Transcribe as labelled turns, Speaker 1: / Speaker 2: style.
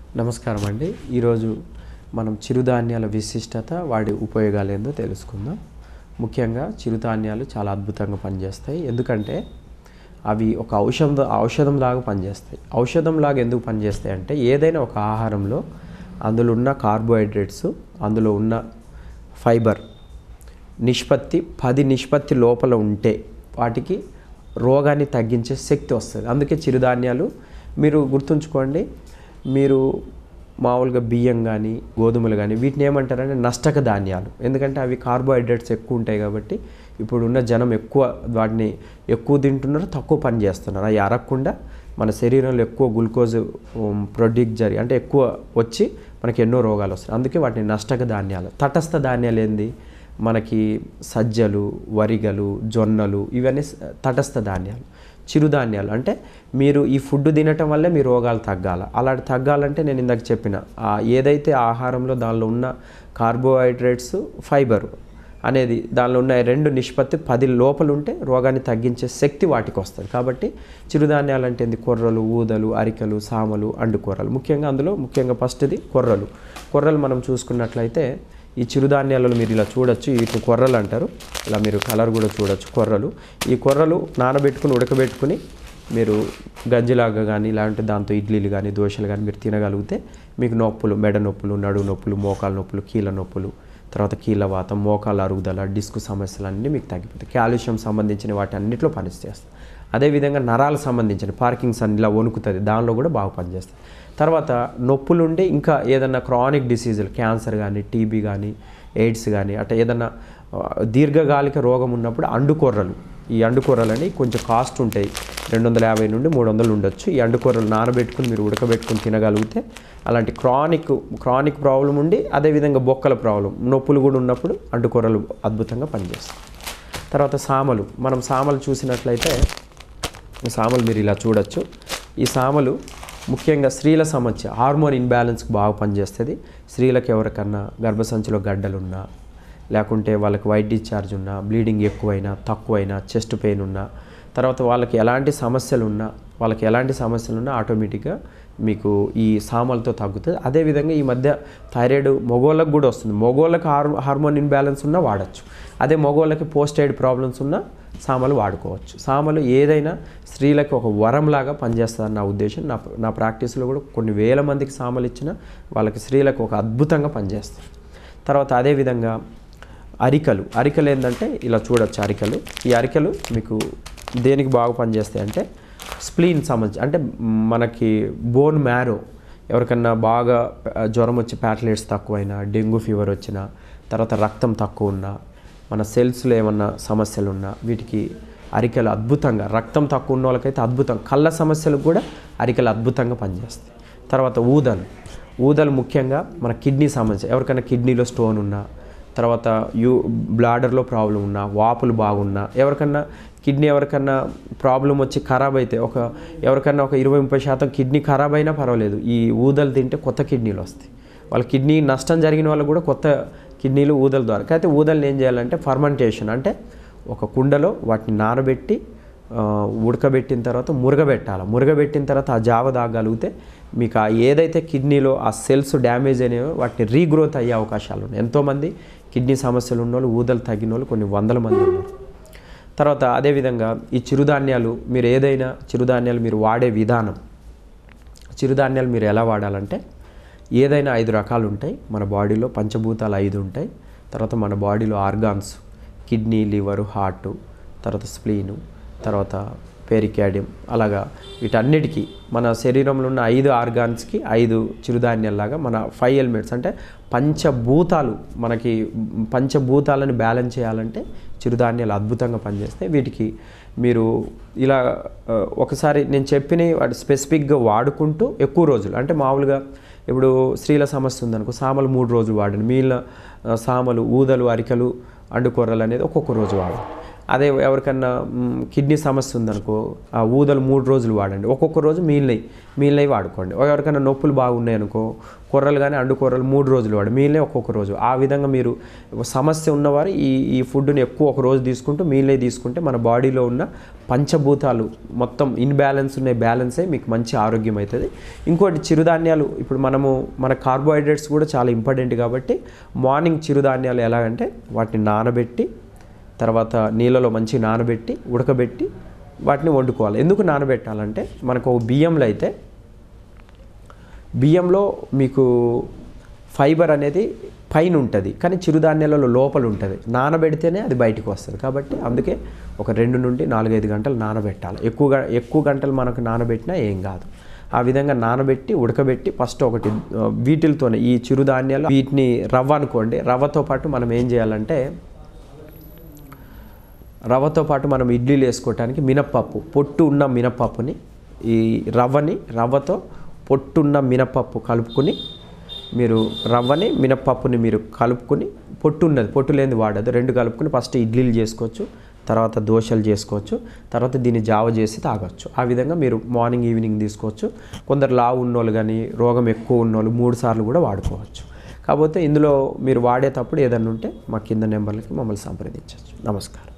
Speaker 1: నమస్కారం అండి ఈరోజు మనం చిరుధాన్యాల విశిష్టత వాటి ఉపయోగాలు ఏందో తెలుసుకుందాం ముఖ్యంగా చిరుధాన్యాలు చాలా అద్భుతంగా పనిచేస్తాయి ఎందుకంటే అవి ఒక ఔషధం ఔషధం లాగా పనిచేస్తాయి ఔషధం లాగా ఎందుకు పనిచేస్తాయి అంటే ఏదైనా ఒక ఆహారంలో అందులో ఉన్న కార్బోహైడ్రేట్స్ అందులో ఉన్న ఫైబర్ నిష్పత్తి పది నిష్పత్తి లోపల ఉంటే వాటికి రోగాన్ని తగ్గించే శక్తి వస్తుంది అందుకే చిరుధాన్యాలు మీరు గుర్తుంచుకోండి మీరు మామూలుగా బియ్యం కానీ గోధుమలు కానీ వీటిని ఏమంటారంటే నష్టక ధాన్యాలు ఎందుకంటే అవి కార్బోహైడ్రేట్స్ ఎక్కువ ఉంటాయి కాబట్టి ఇప్పుడు ఉన్న జనం ఎక్కువ వాటిని ఎక్కువ తింటున్నారు తక్కువ పని చేస్తున్నారు అవి అరగకుండా మన శరీరంలో ఎక్కువ గ్లూకోజ్ ప్రొడ్యూస్ జరిగి అంటే ఎక్కువ వచ్చి మనకి ఎన్నో రోగాలు వస్తాయి అందుకే వాటిని నష్టక ధాన్యాలు తటస్థ ధాన్యాలు ఏంది మనకి సజ్జలు వరిగలు జొన్నలు ఇవన్నీ స- తటస్థ ధాన్యాలు చిరుధాన్యాలు అంటే మీరు ఈ ఫుడ్ తినటం వల్లే మీ రోగాలు తగ్గాల అలాంటి తగ్గాలంటే నేను ఇందాక చెప్పిన ఆ ఏదైతే ఆహారంలో దానిలో ఉన్న కార్బోహైడ్రేట్స్ ఫైబర్ అనేది దానిలో ఉన్న రెండు నిష్పత్తి పది లోపల ఉంటే రోగాన్ని తగ్గించే శక్తి వాటికి వస్తుంది కాబట్టి చిరుధాన్యాలు అంటే ఏంది కొర్రలు ఊదలు అరికలు సామలు అండుకూరలు ముఖ్యంగా అందులో ముఖ్యంగా ఫస్ట్ది కొర్రలు కొర్రలు మనం చూసుకున్నట్లయితే ఈ చిరుధాన్యాలలో మీరు ఇలా చూడొచ్చు వీటిని కొర్రలు అంటారు ఇలా మీరు కలర్ కూడా చూడొచ్చు కొర్రలు ఈ కొర్రలు నానబెట్టుకుని ఉడకబెట్టుకుని మీరు గంజిలాగా కానీ ఇలాంటి దాంతో ఇడ్లీలు కానీ దోశలు కానీ మీరు తినగలిగితే మీకు నొప్పులు మెడ నొప్పులు నడువు నొప్పులు మోకాల నొప్పులు కీళ్ళ నొప్పులు తర్వాత కీళ్ళ వాతం మోకాల అరుగుదల డిస్క్ సమస్యలు అన్నీ మీకు తగ్గిపోతాయి కాల్షియం సంబంధించిన వాటి అన్నింటిలో పనిచేస్తాయి అదేవిధంగా నరాలకు సంబంధించిన పార్కింగ్స్ అని ఇలా వణుకుతుంది దానిలో కూడా బాగా పనిచేస్తాయి తర్వాత నొప్పులుండి ఇంకా ఏదన్నా క్రానిక్ డిసీజులు క్యాన్సర్ కానీ టీబీ కానీ ఎయిడ్స్ కానీ అట్లా ఏదన్నా ఆ, దీర్ఘకాలిక రోగం ఉన్నప్పుడు అండుకొర్రలు ఈ అండుకొర్రలని కొంచెం కాస్ట్ ఉంటాయి రెండు వందల యాభై నుండి మూడు వందలు ఉండొచ్చు ఈ అండుకొర్రలు నానబెట్టుకుని మీరు ఉడకబెట్టుకుని తినగలిగితే అలాంటి క్రానిక్ క్రానిక్ ప్రాబ్లం ఉండి అదేవిధంగా బొక్కల ప్రాబ్లం నొప్పులు కూడా ఉన్నప్పుడు అండుకొర్రలు అద్భుతంగా పనిచేస్తాయి తర్వాత సామలు మనం సామలు చూసినట్లయితే ఈ సామలు మీరు ఇలా చూడొచ్చు ఈ సామలు ముఖ్యంగా స్త్రీల సమస్య హార్మోన్ ఇన్బ్యాలెన్స్కి బాగా పనిచేస్తుంది స్త్రీలకు ఎవరికన్నా గర్భసంచిలో గడ్డలున్నా లేకుంటే వాళ్ళకి వైట్ డిశ్చార్జ్ ఉన్నా బ్లీడింగ్ ఎక్కువైనా తక్కువైనా చెస్ట్ పెయిన్ ఉన్నా తర్వాత వాళ్ళకి ఎలాంటి సమస్యలు ఉన్నా వాళ్ళకి ఎలాంటి సమస్యలు ఉన్నా ఆటోమేటిక్గా మీకు ఈ సామలతో తగ్గుతుంది అదేవిధంగా ఈ మధ్య థైరాయిడ్ మగోళ్ళకి కూడా వస్తుంది మగోళ్ళకి హార్ హార్మోన్ ఇన్బ్యాలెన్స్ ఉన్నా వాడచ్చు అదే మగోళ్ళకి పోస్ట్ ఎయిడ్ ప్రాబ్లమ్స్ ఉన్నా సామలు వాడుకోవచ్చు సామలు ఏదైనా స్త్రీలకు ఒక వరంలాగా పనిచేస్తుందని నా ఉద్దేశం నా నా ప్రాక్టీస్లో కూడా కొన్ని వేల మందికి సామలు ఇచ్చిన వాళ్ళకి స్త్రీలకు ఒక అద్భుతంగా పనిచేస్తాయి తర్వాత అదేవిధంగా అరికలు అరికలు ఏంటంటే ఇలా చూడొచ్చు అరికలు ఈ అరికలు మీకు దేనికి బాగా పనిచేస్తాయి అంటే స్ప్లీన్ సంబంధించి అంటే మనకి బోన్ మ్యారో ఎవరికన్నా బాగా ఆ, జ్వరం వచ్చి ప్యాట్లెట్స్ తక్కువైనా డెంగ్యూ ఫీవర్ వచ్చినా తర్వాత రక్తం తక్కువ ఉన్నా మన సెల్స్లో ఏమన్నా సమస్యలు ఉన్నా వీటికి అరికలు అద్భుతంగా రక్తం తక్కువ ఉన్న వాళ్ళకైతే అద్భుతం కళ్ళ సమస్యలకు కూడా అరికలు అద్భుతంగా పనిచేస్తాయి తర్వాత ఊదలు ఊదలు ముఖ్యంగా మన కిడ్నీ సమస్య ఎవరికైనా కిడ్నీలో స్టోన్ ఉన్నా తర్వాత యూ బ్లాడర్లో ప్రాబ్లం ఉన్నా వాపులు బాగున్నా ఎవరికన్నా కిడ్నీ ఎవరికన్నా ప్రాబ్లం వచ్చి ఖరాబ్ అయితే ఒక ఎవరికన్నా ఒక ఇరవై ముప్పై శాతం కిడ్నీ ఖరాబ్ అయినా పర్వాలేదు ఈ ఊదలు తింటే కొత్త కిడ్నీలు వస్తాయి వాళ్ళ కిడ్నీ నష్టం జరిగిన వాళ్ళకు కూడా కొత్త కిడ్నీలు ఊదల ద్వారా అయితే ఊదలను ఏం చేయాలంటే ఫర్మెంటేషన్ అంటే ఒక కుండలో వాటిని నానబెట్టి ఆ, ఉడకబెట్టిన తర్వాత మురగబెట్టాలి మురగబెట్టిన తర్వాత ఆ జావ తాగలిగితే మీకు ఆ ఏదైతే కిడ్నీలో ఆ సెల్స్ డ్యామేజ్ అయినాయో వాటిని రీగ్రోత్ అయ్యే అవకాశాలు ఉన్నాయి ఎంతోమంది కిడ్నీ సమస్యలు ఉన్న వాళ్ళు ఊదలు తగ్గిన వాళ్ళు కొన్ని వందల మంది ఉన్నారు తర్వాత అదేవిధంగా ఈ చిరుధాన్యాలు మీరు ఏదైనా చిరుధాన్యాలు మీరు వాడే విధానం చిరుధాన్యాలు మీరు ఎలా వాడాలంటే ఏదైనా ఐదు రకాలు ఉంటాయి మన బాడీలో పంచభూతాలు ఐదు ఉంటాయి తర్వాత మన బాడీలో ఆర్గాన్స్ కిడ్నీ లివర్ హార్ట్ తర్వాత స్ప్లీను తర్వాత పెరికాడియం అలాగా వీటన్నిటికీ మన శరీరంలో ఉన్న ఐదు ఆర్గాన్స్కి ఐదు చిరుధాన్యాల్లాగా మన ఫైవ్ ఎలిమెంట్స్ అంటే పంచభూతాలు మనకి పంచభూతాలను బ్యాలెన్స్ చేయాలంటే చిరుధాన్యాలు అద్భుతంగా పనిచేస్తాయి వీటికి మీరు ఇలా ఆ, ఒకసారి నేను చెప్పిన వాటి స్పెసిఫిక్గా వాడుకుంటూ ఎక్కువ రోజులు అంటే మామూలుగా ఇప్పుడు స్త్రీల సమస్య ఉందనుకో సామలు మూడు రోజులు వాడండి మిగిలిన ఆ, సామలు ఊదలు అరికలు అండుకొర్రలు అనేది ఒక్కొక్క రోజు వాడండి అదే ఎవరికన్నా మ్, కిడ్నీ సమస్య ఉందనుకో ఆ ఊదలు మూడు రోజులు వాడండి ఒక్కొక్క రోజు మీలినవి మీలినవి వాడుకోండి ఎవరికైనా నొప్పులు బాగున్నాయి అనుకో కొర్రలు కానీ అండు కొర్రలు మూడు రోజులు వాడు మీలినవి ఒక్కొక్క రోజు ఆ విధంగా మీరు సమస్య ఉన్నవారు ఈ ఈ ఫుడ్ని ఎక్కువ ఒక రోజు తీసుకుంటూ మీలినవి తీసుకుంటే మన బాడీలో ఉన్న పంచభూతాలు మొత్తం ఇన్బ్యాలెన్స్ ఉన్నాయి బ్యాలెన్స్ అయ్యి మీకు మంచి ఆరోగ్యం అవుతుంది ఇంకోటి చిరుధాన్యాలు ఇప్పుడు మనము మన కార్బోహైడ్రేట్స్ కూడా చాలా ఇంపార్టెంట్ కాబట్టి మార్నింగ్ చిరుధాన్యాలు ఎలాగంటే వాటిని నానబెట్టి తర్వాత నీళ్ళలో మంచి నానబెట్టి ఉడకబెట్టి వాటిని వండుకోవాలి ఎందుకు నానబెట్టాలంటే మనకు ఒక బియ్యంలో అయితే బియ్యంలో మీకు ఫైబర్ అనేది పైన ఉంటుంది కానీ చిరుధాన్యాలలో లోపల ఉంటుంది నానబెడితేనే అది బయటకు వస్తుంది కాబట్టి అందుకే ఒక రెండు నుండి నాలుగైదు గంటలు నానబెట్టాలి ఎక్కువగా ఎక్కువ గంటలు మనకు నానబెట్టినా ఏం కాదు ఆ విధంగా నానబెట్టి ఉడకబెట్టి ఫస్ట్ ఒకటి ఆ, వీటితోనే ఈ చిరుధాన్యాలు వీటిని రవ్వ అనుకోండి రవ్వతో పాటు మనం ఏం చేయాలంటే రవ్వతో పాటు మనం ఇడ్లీలు వేసుకోవటానికి మినప్పప్పు పొట్టు ఉన్న మినప్పప్పుని ఈ రవ్వని రవ్వతో పొట్టున్న మినప్పప్పు కలుపుకొని మీరు రవ్వని మినప్పప్పుని మీరు కలుపుకొని పొట్టు ఉన్నది పొట్టు లేనిది వాడదు రెండు కలుపుకొని ఫస్ట్ ఇడ్లీలు చేసుకోవచ్చు తర్వాత దోశలు చేసుకోవచ్చు తర్వాత దీన్ని జావ చేసి తాగొచ్చు ఆ విధంగా మీరు మార్నింగ్ ఈవినింగ్ తీసుకోవచ్చు కొందరు లావు ఉన్నోళ్ళు కానీ రోగం ఎక్కువ ఉన్నోళ్ళు మూడు సార్లు కూడా వాడుకోవచ్చు కాకపోతే ఇందులో మీరు వాడేటప్పుడు ఏదన్నా ఉంటే మా కింద నెంబర్లకి మమ్మల్ని సంప్రదించవచ్చు నమస్కారం